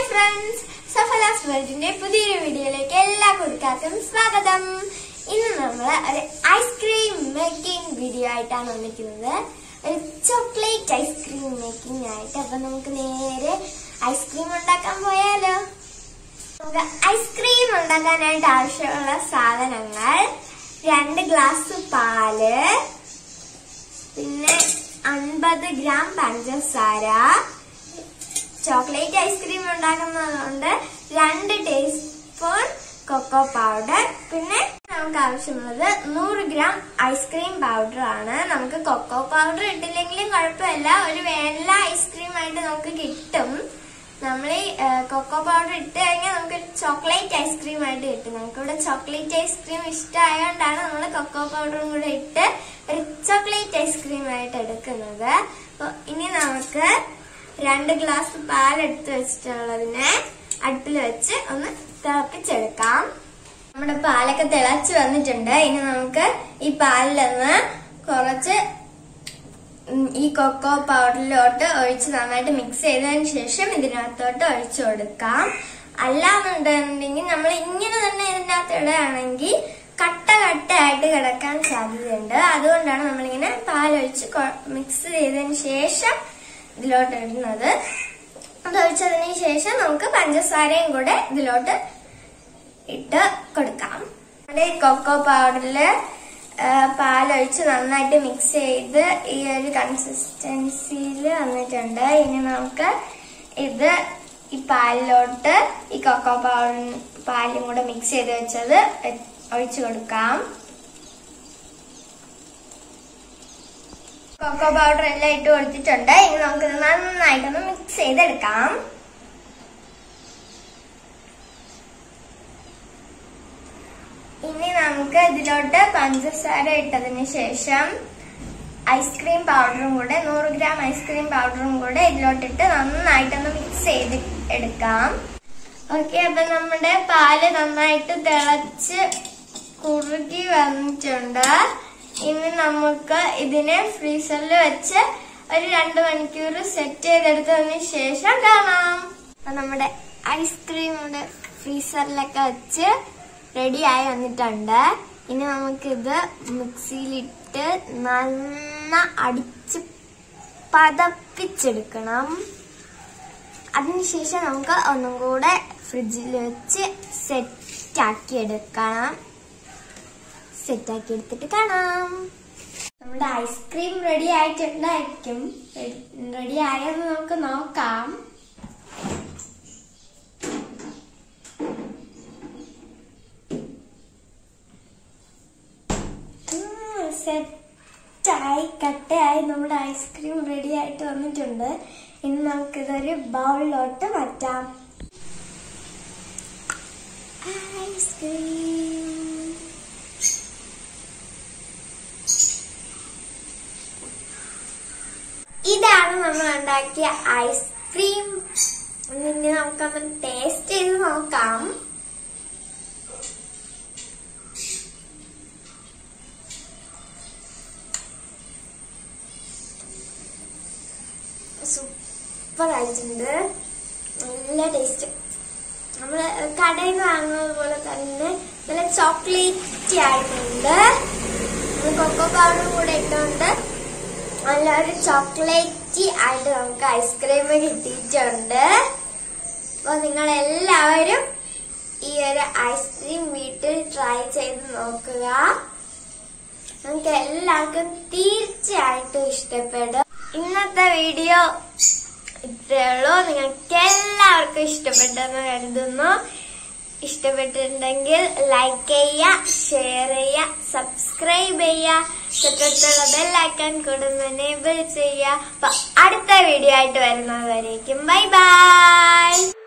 friends സഫലാസ് വേൾഡിന്റെ പുതിയൊരു വീഡിയോയിലേക്ക് എല്ലാ കൂട്ടുകാർക്കും സ്വാഗതം ഇന്ന് നമ്മൾ ഒരു ഐസ്ക്രീം മേക്കിംഗ് വീഡിയോ ആയിട്ടാണ് വന്നിരിക്കുന്നത് ഒരു ചോക്ലേറ്റ് ഐസ്ക്രീം മേക്കിംഗ് ആയിട്ട് അപ്പൊ നമുക്ക് നേരെ ഐസ്ക്രീം ഉണ്ടാക്കാൻ പോയാലോ നമുക്ക് ഐസ്ക്രീം ഉണ്ടാക്കാനായിട്ട് ആവശ്യമുള്ള സാധനങ്ങൾ രണ്ട് ഗ്ലാസ് പാല് പിന്നെ അൻപത് ഗ്രാം പഞ്ചസാര ചോക്ലേറ്റ് ഐസ്ക്രീം ഉണ്ടാക്കുന്നതുകൊണ്ട് രണ്ട് ടീസ്പൂൺ കൊക്കോ പൗഡർ പിന്നെ നമുക്ക് ആവശ്യമുള്ളത് നൂറ് ഗ്രാം ഐസ്ക്രീം പൗഡർ ആണ് നമുക്ക് കൊക്കോ പൗഡർ ഇട്ടില്ലെങ്കിലും കുഴപ്പമില്ല ഒരു വെള്ള ഐസ്ക്രീം ആയിട്ട് നമുക്ക് കിട്ടും നമ്മൾ ഈ കൊക്കോ പൗഡർ ഇട്ട് കഴിഞ്ഞാൽ നമുക്ക് ചോക്ലേറ്റ് ഐസ്ക്രീം ആയിട്ട് കിട്ടും നമുക്ക് ഇവിടെ ചോക്ലേറ്റ് ഐസ്ക്രീം ഇഷ്ടമായതുകൊണ്ടാണ് നമ്മൾ കൊക്കോ പൗഡറും കൂടെ ഇട്ട് ഒരു ചോക്ലേറ്റ് ഐസ്ക്രീം ആയിട്ട് എടുക്കുന്നത് അപ്പൊ ഇനി നമുക്ക് രണ്ട് ഗ്ലാസ് പാൽ എടുത്ത് വെച്ചിട്ടുള്ളതിനെ അടുപ്പിൽ വെച്ച് ഒന്ന് തിളപ്പിച്ചെടുക്കാം നമ്മുടെ പാലൊക്കെ തിളച്ച് വന്നിട്ടുണ്ട് ഇനി നമുക്ക് ഈ പാലിലൊന്ന് കുറച്ച് ഉം, ഈ കൊക്കോ പൗഡറിലോട്ട് ഒഴിച്ച് നന്നായിട്ട് മിക്സ് ചെയ്തതിന് ശേഷം ഇതിനകത്തോട്ട് ഒഴിച്ചു കൊടുക്കാം അല്ലാന്നുണ്ടെന്നുണ്ടെങ്കിൽ നമ്മൾ ഇങ്ങനെ തന്നെ ഇതിനകത്ത് ഇടുകയാണെങ്കിൽ കട്ട കട്ടയായിട്ട് കിടക്കാൻ സാധ്യതയുണ്ട് അതുകൊണ്ടാണ് നമ്മളിങ്ങനെ പാലൊഴിച്ച് മിക്സ് ചെയ്തതിന് ശേഷം ഇതിലോട്ട് ഇടുന്നത് അതൊഴിച്ചതിന് ശേഷം നമുക്ക് പഞ്ചസാരയും കൂടെ ഇതിലോട്ട് ഇട്ട് കൊടുക്കാം നമ്മുടെ ഈ കൊക്കോ പൗഡറില് പാലൊഴിച്ച് നന്നായിട്ട് മിക്സ് ചെയ്ത് ഈ ഒരു കൺസിസ്റ്റൻസിയിൽ വന്നിട്ടുണ്ട് ഇനി നമുക്ക് ഇത് ഈ പാലിലോട്ട് ഈ കൊക്കോ പൗഡർ പാലും കൂടെ മിക്സ് ചെയ്ത് വെച്ചത് ഒഴിച്ചു കൊടുക്കാം കൊക്കോ പൗഡർ എല്ലാം ഇട്ട് കൊടുത്തിട്ടുണ്ട് ഇനി നമുക്കിത് നന്നായിട്ടൊന്ന് മിക്സ് ചെയ്തെടുക്കാം ഇനി നമുക്ക് ഇതിലോട്ട് പഞ്ചസാര ഇട്ടതിന് ശേഷം ഐസ്ക്രീം പൗഡറും കൂടെ നൂറ് ഗ്രാം ഐസ്ക്രീം പൗഡറും കൂടെ ഇതിലോട്ടിട്ട് നന്നായിട്ടൊന്ന് മിക്സ് ചെയ്ത് എടുക്കാം ഓക്കെ അപ്പൊ നമ്മുടെ പാല് നന്നായിട്ട് തിളച്ച് കുറുകി വന്നിട്ടുണ്ട് ഇനി നമുക്ക് ഇതിനെ ഫ്രീസറിൽ വെച്ച് ഒരു രണ്ട് മണിക്കൂർ സെറ്റ് ചെയ്തെടുത്തതിന് ശേഷം കാണാം അപ്പൊ നമ്മുടെ ഐസ്ക്രീം ഇവിടെ ഫ്രീസറിലൊക്കെ വെച്ച് റെഡിയായി വന്നിട്ടുണ്ട് ഇനി നമുക്കിത് മിക്സിയിലിട്ട് നന്ന അടിച്ച് പതപ്പിച്ചെടുക്കണം അതിനുശേഷം നമുക്ക് ഒന്നും കൂടെ ഫ്രിഡ്ജിൽ വെച്ച് സെറ്റാക്കി എടുക്കണം സെറ്റാക്കി എടുത്തിട്ട് കാണാം നമ്മുടെ ഐസ്ക്രീം റെഡി ആയിട്ടുണ്ടായിരിക്കും റെഡി ആയെന്ന് നമുക്ക് നോക്കാം സെറ്റായി കട്ടയായി നമ്മുടെ ഐസ്ക്രീം റെഡി ആയിട്ട് വന്നിട്ടുണ്ട് ഇനി നമുക്കിതൊരു ബൗളിലോട്ട് മാറ്റാം ഐസ്ക്രീം ഇതാണ് നമ്മൾ ഉണ്ടാക്കിയ ഐസ്ക്രീം ഇനി നമുക്കൊന്ന് ടേസ്റ്റ് ചെയ്ത് നോക്കാം സൂപ്പർ ആയിട്ടുണ്ട് നല്ല ടേസ്റ്റ് നമ്മള് കടയിൽ നിന്ന് വാങ്ങുന്നത് പോലെ തന്നെ നല്ല ചോക്ലേറ്റ് ആയിട്ടുണ്ട് കൊക്കോ പൗഡർ കൂടെ ഇട്ടുകൊണ്ട് നല്ലൊരു ചോക്ലേറ്റ് ആയിട്ട് നമുക്ക് ഐസ്ക്രീം കിട്ടിയിട്ടുണ്ട് അപ്പൊ നിങ്ങൾ എല്ലാവരും ഈ ഒരു ഐസ്ക്രീം വീട്ടിൽ ട്രൈ ചെയ്ത് നോക്കുക നമുക്ക് എല്ലാവർക്കും തീർച്ചയായിട്ടും ഇഷ്ടപ്പെടും ഇന്നത്തെ വീഡിയോ ഇത്രയേ ഉള്ളൂ നിങ്ങൾക്ക് എല്ലാവർക്കും ഇഷ്ടപ്പെട്ടെന്ന് കരുതുന്നു ഇഷ്ടപ്പെട്ടിട്ടുണ്ടെങ്കിൽ ലൈക്ക് ചെയ്യുക ഷെയർ ചെയ്യുക സബ്സ്ക്രൈബ് ചെയ്യുക തൊട്ടടുത്തുള്ള ബെല്ലൈക്കൺ കൂടെ എനേബിൾ ചെയ്യുക അപ്പൊ അടുത്ത വീഡിയോ ആയിട്ട് വരുന്നത് വരേക്കും ബൈ ബൈ